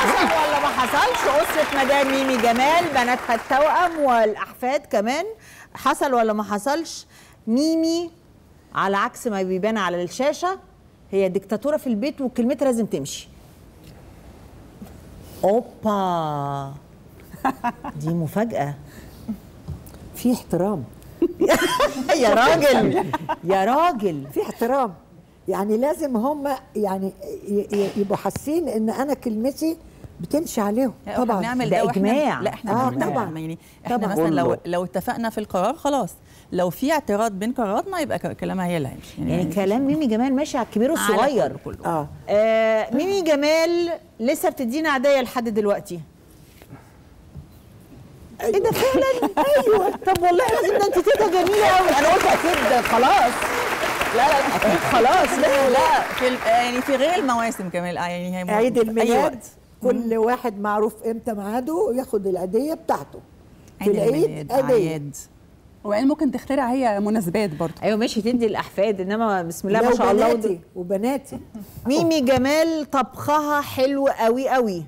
حصل ولا ما حصلش أسرة مدام ميمي جمال بناتها التوأم والأحفاد كمان حصل ولا ما حصلش ميمي على عكس ما بيبان على الشاشة هي ديكتاتورة في البيت وكلمتها لازم تمشي اوبا دي مفاجأة في احترام يا راجل يا راجل في احترام يعني لازم هم يعني ي- ي- يبقوا حاسين ان انا كلمتي بتمشي عليهم لا، إحنا طبعا بنعمل ده ده وإحنا- إجماع. لا احنا آه، بنعمل طبعاً. يعني احنا طبعاً. مثلا لو كله. لو اتفقنا في القرار خلاص لو في اعتراض بين قراراتنا يبقى ك- كلامها هي اللي هيمشي يعني كلام ميمي جمال ماشي على الكبير على والصغير كله كله. اه آه ميمي جمال لسه بتدينا عادية لحد دلوقتي ايه ده فعلا ايوه طب والله العظيم ده انت تيتا جميله قوي انا قلت اكيد خلاص لا لا لا اكيد خلاص لا لا في ال- يعني في غير المواسم كمان آه، يعني هي عيد في اي الميلاد وقت كل واحد معروف امتى ميعاده ياخد العيديه بتاعته في عيد العيد الميلاد عيديه اعياد وبعدين ممكن تخترع هي مناسبات برضه ايوه ماشي تدي الاحفاد انما بسم الله لا ما شاء الله وبناتي وبناتي ميمي جمال طبخها حلو قوي قوي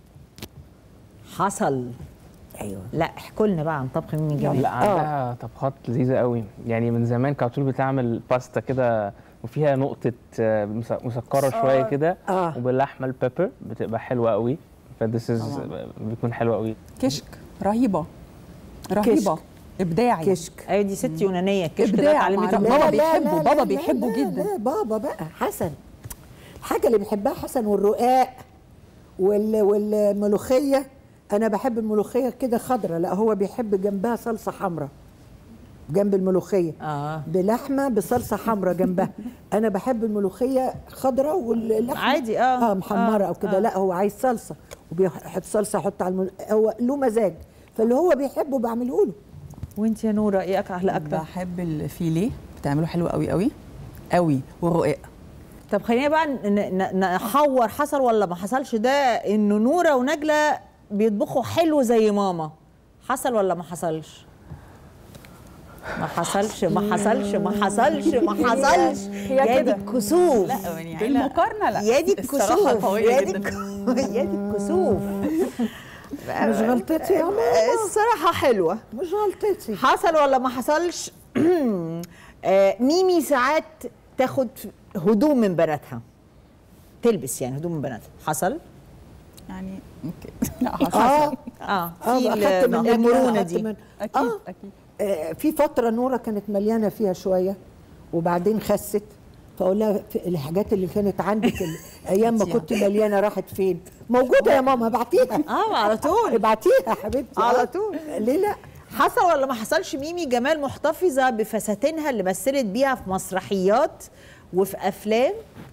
حصل ايوه لا احكوا لنا بقى عن طبخ ميمي جمال لا عندها طبخات لذيذه قوي يعني من زمان كانت طول بتعمل باستا كده وفيها نقطه آه، مس- مسكره شويه كده آه. وباللحمه البيبر بتبقى حلوه قوي فديس از بيكون حلو قوي كشك رهيبه رهيبه ابداعي كشك ايوه دي ست يونانيه كشك ده إبداع اتعلمت معلم. من بابا بابا. بيحبه، بابا لا، بيحبه لا، جدا. لا بابا بقى حسن الحاجه اللي بيحبها حسن والرقاق وال والملوخيه انا بحب الملوخيه كده خضرة لا هو بيحب جنبها صلصه حمراء جنب الملوخيه اه بلحمه بصلصه حمراء جنبها انا بحب الملوخيه خضراء واللحمه عادي، آه. اه محمره آه، او كده آه. لا هو عايز صلصه وبيحط صلصه يحط على المل... هو له مزاج فاللي هو بيحبه بعمله له وانت يا نوره ايه اكله اكتر بحب الفيليه بتعمله حلو قوي قوي قوي والرقاق طب خلينا بقى ن- ن- نحور حصل ولا ما حصلش ده انه نوره ونجله بيطبخوا حلو زي ماما حصل ولا ما حصلش ما حصلش ما حصلش ما حصلش ما حصلش يا دي الكسوف لا يعني عيلة- بالمقارنه لا يا دي الصراحة الكسوف قوية يا دي جداً. الك- يا دي الكسوف مش غلطتي يا ماما الصراحه حلوه مش غلطتي حصل ولا ما حصلش آه، ميمي ساعات تاخد هدوم من بناتها تلبس يعني هدوم من بناتها حصل يعني اوكي لا حصل اه اه اه في اخدت من ال- المرونه أخدت دي من اكيد آه. اكيد آه، في فتره نوره كانت مليانه فيها شويه وبعدين خست فاقول لها في الحاجات اللي كانت عندك ال- ايام ما كنت مليانه راحت فين موجوده يا ماما ابعتيها اه على طول ابعتيها يا حبيبتي على آه. طول. ليه لا حصل ولا ما حصلش ميمي جمال محتفظه بفساتينها اللي مثلت بيها في مسرحيات وفي افلام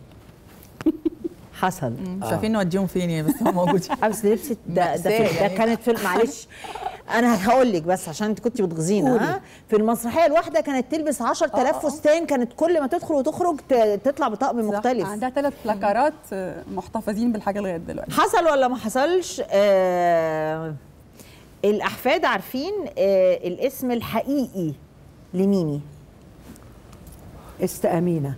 حصل مش عارفين نوديهم فين يعني بس هم موجودين بس لبست ده ده, مأساة في ده يعني. كانت فيلم معلش انا هقول لك بس عشان انت كنت بتغزينا ها في المسرحيه الواحده كانت تلبس 10000 فستان كانت كل ما تدخل وتخرج ت- تطلع بطقم صح. مختلف عندها ثلاث بلاكارات آه، محتفظين بالحاجه لغايه دلوقتي حصل ولا ما حصلش آه الاحفاد عارفين آه الاسم الحقيقي لميمي است امينه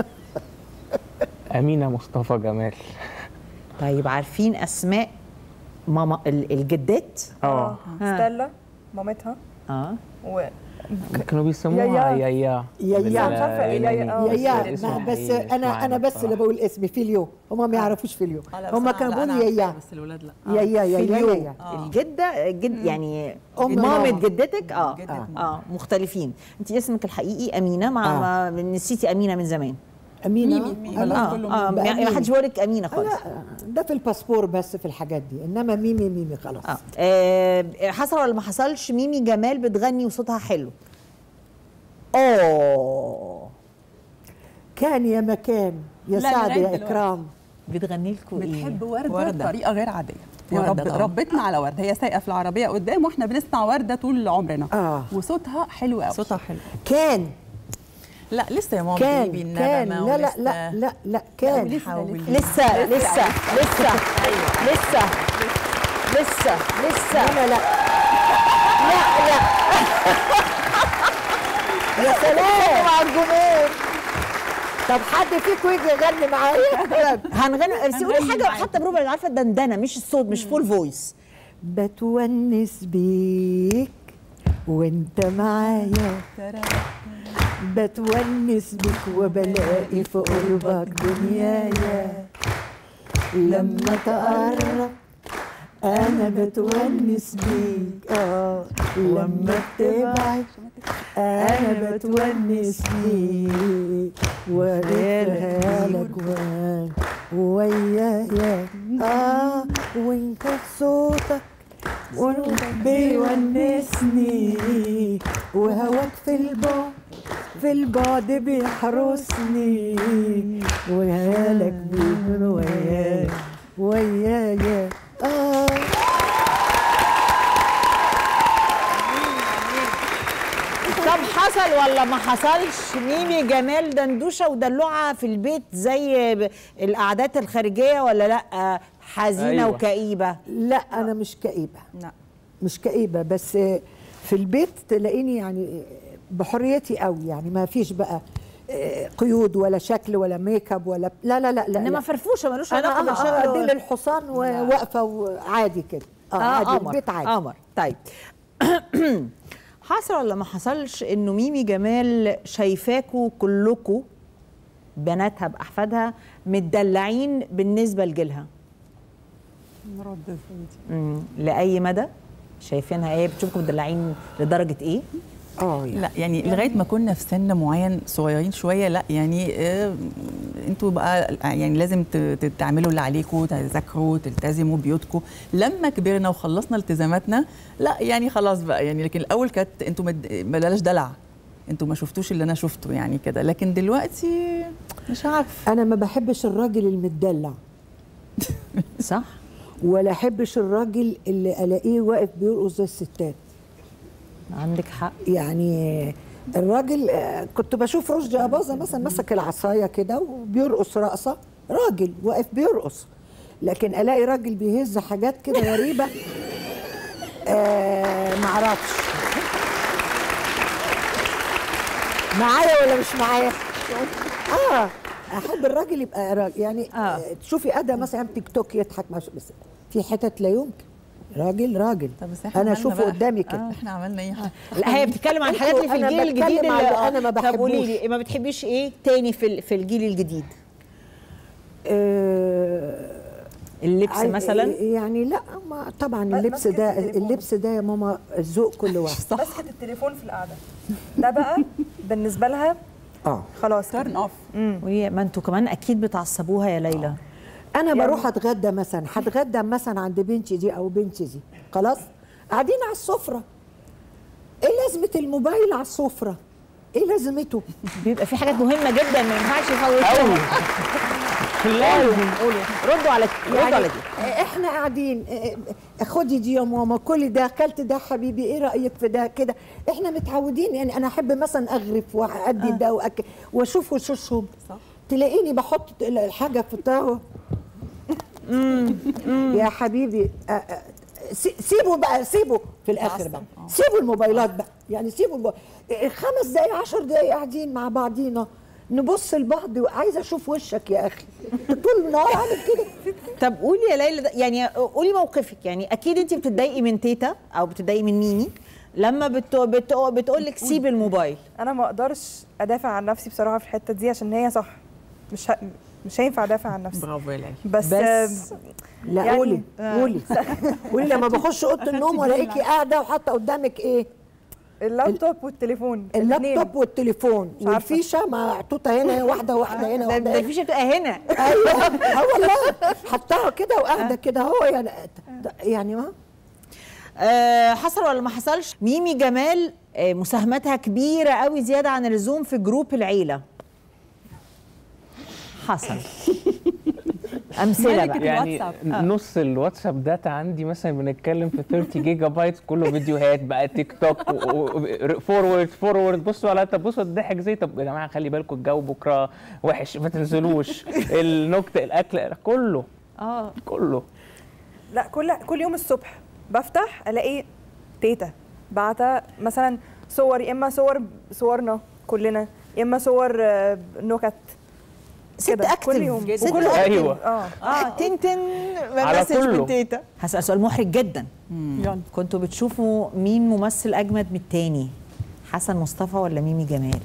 امينه مصطفى جمال طيب عارفين اسماء ماما ال- الجدات اه ها. ستيلا مامتها اه و كانوا بيسموها يايا. يايا يايا. بال- مش عارفة إيه يايا، آه. يا يا الاسم ما بس الحقيقي مش انا معانا انا بس بصراحة. اللي بقول اسمي فيليو هم ما يعرفوش فيليو آه، لا، بس هم أنا- كانوا لا، أنا بيقولوا يا عارفاها، يا بس الولاد لا يا يا يا فيليو يا يا الجده الجد يعني أم مامة ماما. جدتك اه جدة اه, ماما. آه مختلفين انت اسمك الحقيقي امينه مع آه. ما نسيتي امينه من زمان امينه ميمي. أنا- خلاص اه, كله آه بقى يعني ما ميمي. حدش بيقول لك امينه خالص لا ده في الباسبور بس في الحاجات دي انما ميمي ميمي خلاص آه. آه حصل ولا ما حصلش ميمي جمال بتغني وصوتها حلو اوه كان يا مكان يا لا، سعد لغاية يا دلوقتي. اكرام بتغني لكم ايه بتحب ورده, وردة. بطريقه غير عاديه هي وردة رب طبعاً. ربتنا على ورده هي سايقه في العربيه قدام واحنا بنسمع ورده طول عمرنا آه. وصوتها حلو قوي صوتها حلو كان لا لسه يا ماما كان بيبي كان النغمة لا لا ولسه- لا لا لا كان لسه حاولي. لسه لسه لسه لسه لسه لسه لا لا لا لا يا سلام مع الجمهور طب حد فيكم يجي يغني معايا هنغني بس قولي هنغني حاجه معاك. حتى بربع عارفه الدندنه مش الصوت مش فول فويس بتونس بيك وانت معايا بتونس بك وبلاقي في قربك دنيايا لما تقرب انا بتونس بيك اه لما بتبعد انا بتونس بيك وارثها لك وان- ويايا اه وانت صوتك بيونسني وهواك في البعد في البعد بيحرسني وهالك بيكون وياي ويايا اه طب حصل ولا ما حصلش ميمي جمال دندوشه ودلوعه في البيت زي ب- القعدات الخارجيه ولا لا حزينه أيوة. وكئيبه لا انا مش كئيبه لا مش كئيبه بس في البيت تلاقيني يعني بحريتي قوي يعني ما فيش بقى قيود ولا شكل ولا ميك اب ولا لا لا لا لا انما لا. فرفوشه ملوش انا علاقه انا بالشكل ادي للحصان وواقفه وعادي كده اه, اه عادي قمر البيت عادي قمر طيب حصل ولا ما حصلش انه ميمي جمال شايفاكوا كلكوا بناتها باحفادها متدلعين بالنسبه لجيلها نرد ازاي دي مم. لاي مدى شايفينها ايه بتشوفكم متدلعين لدرجه ايه اه يعني لا يعني لغايه ما كنا في سن معين صغيرين شويه لا يعني آه، انتوا بقى يعني لازم ت- ت- تعملوا اللي عليكم تذاكروا تلتزموا بيوتكم لما كبرنا وخلصنا التزاماتنا لا يعني خلاص بقى يعني لكن الاول كانت انتوا مد... بلاش دلع انتوا ما شفتوش اللي انا شفته يعني كده لكن دلوقتي مش عارف انا ما بحبش الراجل المدلع صح ولا احبش الراجل اللي الاقيه واقف بيرقص زي الستات عندك حق يعني الراجل آه، كنت بشوف رشدي اباظه مثلا مسك العصايه كده وبيرقص رقصه راجل واقف بيرقص لكن الاقي راجل بيهز حاجات كده غريبه آه معرفش معايا ولا مش معايا اه احب الراجل يبقى راجل يعني آه. آه. تشوفي ادى مثلا تيك توك يضحك مع بس في حتت لا يمكن راجل راجل طب بس احنا انا عملنا اشوفه بقى- قدامي كده آه احنا عملنا ايه لا هي بتتكلم عن الحاجات اللي في أنا الجيل بتكلم الجديد على اللي اللي أنا ما طب قولي بحبوش. لي ما بتحبيش ايه تاني في ال- في الجيل الجديد آه اللبس عاي- مثلا يعني لا ما طبعا اللبس مسكة ده التليفون. اللبس ده يا ماما الذوق كل واحد مسكه التليفون في القعده ده بقى بالنسبه لها اه خلاص كده. ترن اوف وهي ما انتوا كمان اكيد بتعصبوها يا ليلى انا بروح اتغدى مثلا هتغدى مثلا عند بنتي دي او بنتي دي خلاص قاعدين على السفره ايه لازمه الموبايل على السفره ايه لازمته بيبقى في حاجات مهمه جدا ما ينفعش يفوتوها لازم قولوا ردوا على ردوا على دي احنا قاعدين اه، اه، خدي دي يا ماما كل ده اكلت ده حبيبي ايه رايك في ده كده احنا متعودين يعني انا احب مثلا اغرف وادي ده وأكل واشوف وشوشهم صح. تلاقيني بحط الحاجه في الطاوه يا حبيبي اه، اه، سي- سيبوا بقى سيبوا في الاخر بقى سيبوا الموبايلات بقى يعني سيبوا المو... اه، خمس دقايق عشر دقايق قاعدين مع بعضينا نبص لبعض وعايزه اشوف وشك يا اخي طول النهار عامل كده طب قولي يا ليلى ده- يعني قولي موقفك يعني اكيد انت بتتضايقي من تيتا او بتتضايقي من ميمي لما بت... بت... بتقول لك سيب الموبايل انا ما اقدرش ادافع عن نفسي بصراحه في الحته دي عشان هي صح مش ه... مش هينفع ادافع عن نفسي برافو يا ليلى بس, بس- بس لا يعني- قولي قولي قولي لما بخش اوضه النوم والاقيكي قاعده وحاطه قدامك ايه اللابتوب والتليفون الاتنين. اللابتوب والتليفون مش عارفة. والفيشه محطوطه هنا واحده واحده هنا ده واحده ده هنا الفيشه بتبقى هنا ايوه اه والله حطها كده وقاعده كده هو يعني يعني ما آه حصل ولا ما حصلش ميمي جمال آه مساهمتها كبيره قوي زياده عن اللزوم في جروب العيله حصل امثله ملكة بقى يعني الواتساب. نص الواتساب داتا عندي مثلا بنتكلم في 30 جيجا بايت كله فيديوهات بقى تيك توك فورورد فورورد بصوا على طب بصوا الضحك زي طب يا جماعه خلي بالكم الجو بكره وحش ما تنزلوش النكته الاكل كله اه كله لا كل كل يوم الصبح بفتح الاقي تيتا بعتة مثلا صور يا اما صور صورنا كلنا يا اما صور آه، نكت ست كده اكتف كل يوم ست وكل أكتف. ايوه اه اه تنتن على مسج كله. من تيتا هسأل سؤال محرج جدا يلا كنتوا بتشوفوا مين ممثل اجمد من التاني حسن مصطفى ولا ميمي جمال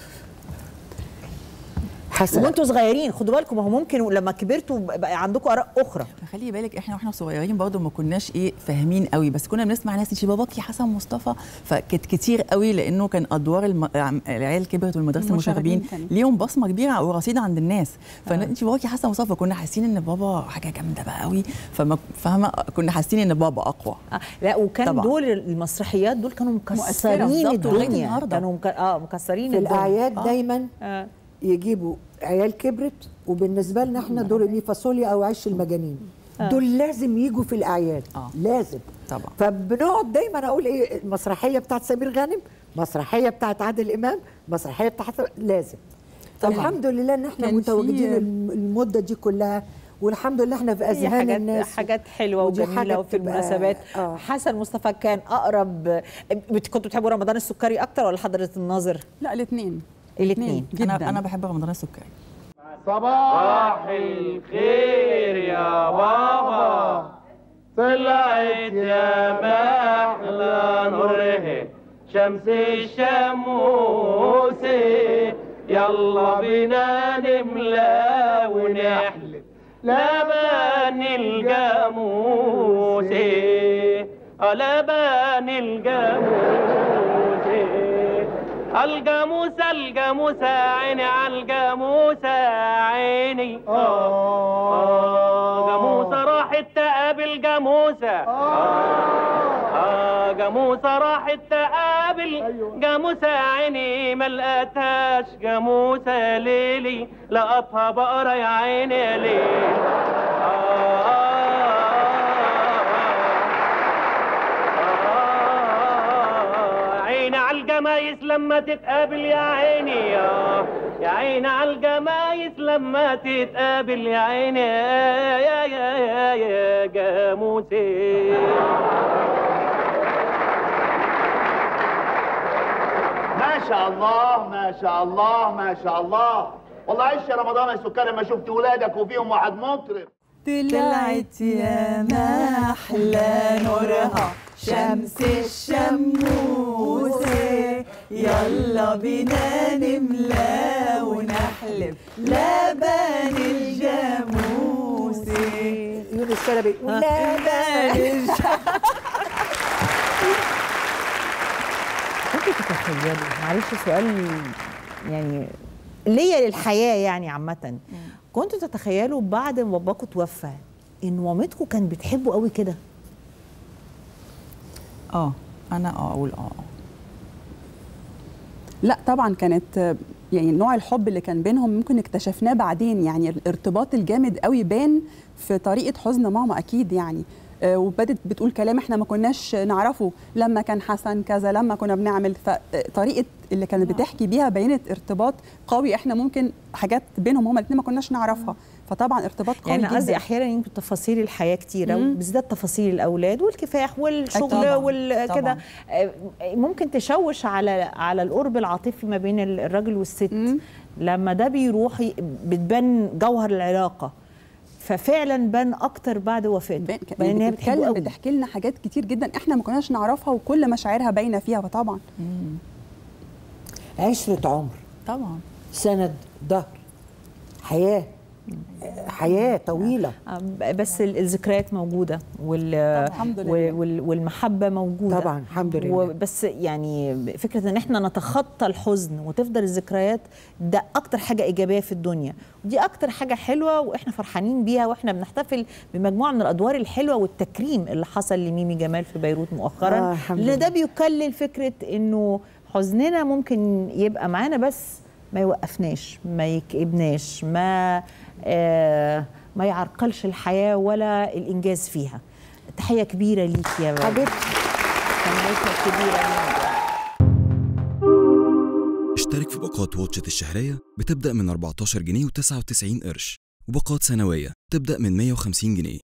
حسن وانتوا صغيرين خدوا بالكم ما هو ممكن لما كبرتوا بقى عندكم اراء اخرى خلي بالك احنا واحنا صغيرين برضه ما كناش ايه فاهمين قوي بس كنا بنسمع ناس انت باباكي حسن مصطفى فكانت كتير قوي لانه كان ادوار الم... العيال كبرت والمدرسه المشاغبين المشاغبين كانوا. ليهم بصمه كبيره ورصيد عند الناس فانت باباكي حسن مصطفى كنا حاسين ان بابا حاجه جامده بقى قوي فما فاهمه كنا حاسين ان بابا اقوى آه لا وكان طبعاً. دول المسرحيات دول كانوا مكسرين بالظبط، ولغاية الدنيا النهاردة. كانوا مك... اه مكسرين في الدنيا الاعياد دايما آه. يجيبوا عيال كبرت وبالنسبه لنا احنا دور مي فاصوليا او عيش المجانين دول لازم يجوا في الاعياد آه. لازم طبعا فبنقعد دايما اقول ايه المسرحيه بتاعت سمير غانم مسرحيه بتاعت عادل امام مسرحيه بتاعت لازم طبعاً. الحمد لله ان احنا كان متواجدين في- الم- المده دي كلها والحمد لله احنا في هي اذهان حاجات الناس حاجات حلوه ودي وجميله حاجة وفي بتبقى- المناسبات آه. حسن مصطفى كان اقرب بت- كنتوا بتحبوا رمضان السكري اكتر ولا حضره الناظر لا الاثنين الاثنين جدا انا انا بحب رمضان السكري صباح الخير يا بابا طلعت يا محلى نوره شمس الشموس يلا بينا نملى ونحلب لبن الجاموس آه، لبن الجاموس الجاموسة الجاموسة عيني على الجاموسة عيني آه جاموسة راحت تقابل جاموسة آه جاموسة راحت تقابل جاموسة عيني ما لقتهاش جاموسة ليلي لقطها بقرة يا عيني يا ليل آه عيني على الجمايس لما تتقابل يا عيني يا يا عيني على الجمايس لما تتقابل يا عيني يا يا يا يا, يا جاموسي ما شاء الله ما شاء الله ما شاء الله والله عيش يا رمضان يا سكري ما شفت ولادك وفيهم واحد مطرب طلعت يا محلى نورها شمس الشموس يلا بينا نملى ونحلب لبن الجاموس يونس شلبي لا لبن كنتوا تتخيلوا معلش سؤال يعني ليا للحياه يعني عامه كنتوا تتخيلوا بعد ما باباكم توفى ان مامتكم كانت بتحبه قوي كده اه انا اه اقول اه لا طبعا كانت آه، يعني نوع الحب اللي كان بينهم ممكن اكتشفناه بعدين يعني الارتباط الجامد قوي بان في طريقه حزن ماما اكيد يعني آه، وبدت بتقول كلام احنا ما كناش نعرفه لما كان حسن كذا لما كنا بنعمل فطريقه اللي كانت بتحكي بيها بينت ارتباط قوي احنا ممكن حاجات بينهم هما الاثنين ما كناش نعرفها فطبعا ارتباط قوي يعني جدا قصدي احيانا يمكن تفاصيل الحياه كتيره مم. وبالذات تفاصيل الاولاد والكفاح والشغل طبعاً، والكده طبعاً. ممكن تشوش على على القرب العاطفي ما بين الراجل والست مم. لما ده بيروح ي- بتبان جوهر العلاقه ففعلا بان اكتر بعد وفاته بان- بان يعني هي بتحبه بتتكلم قوي بتحكي لنا حاجات كتير جدا احنا ما كناش نعرفها وكل مشاعرها باينه فيها فطبعا عشرة عمر طبعا سند ظهر حياة حياة طويلة آه، بس ال- الذكريات موجوده وال الحمد لله. وال- وال- والمحبه موجوده طبعا الحمد لله وبس يعني فكره ان احنا نتخطى الحزن وتفضل الذكريات ده اكتر حاجه ايجابيه في الدنيا ودي اكتر حاجه حلوه واحنا فرحانين بيها واحنا بنحتفل بمجموعه من الادوار الحلوه والتكريم اللي حصل لميمي جمال في بيروت مؤخرا آه، الحمد لان ده لله. بيكلل فكره انه حزننا ممكن يبقى معانا بس ما يوقفناش ما يكئبناش ما آه ما يعرقلش الحياه ولا الانجاز فيها تحيه كبيره ليك يا حبيبتي فنانتنا الكبيره ميمي. اشترك في باقات واتشت الشهرية بتبدأ من 14 جنيه و99 قرش وباقات سنوية تبدأ من 150 جنيه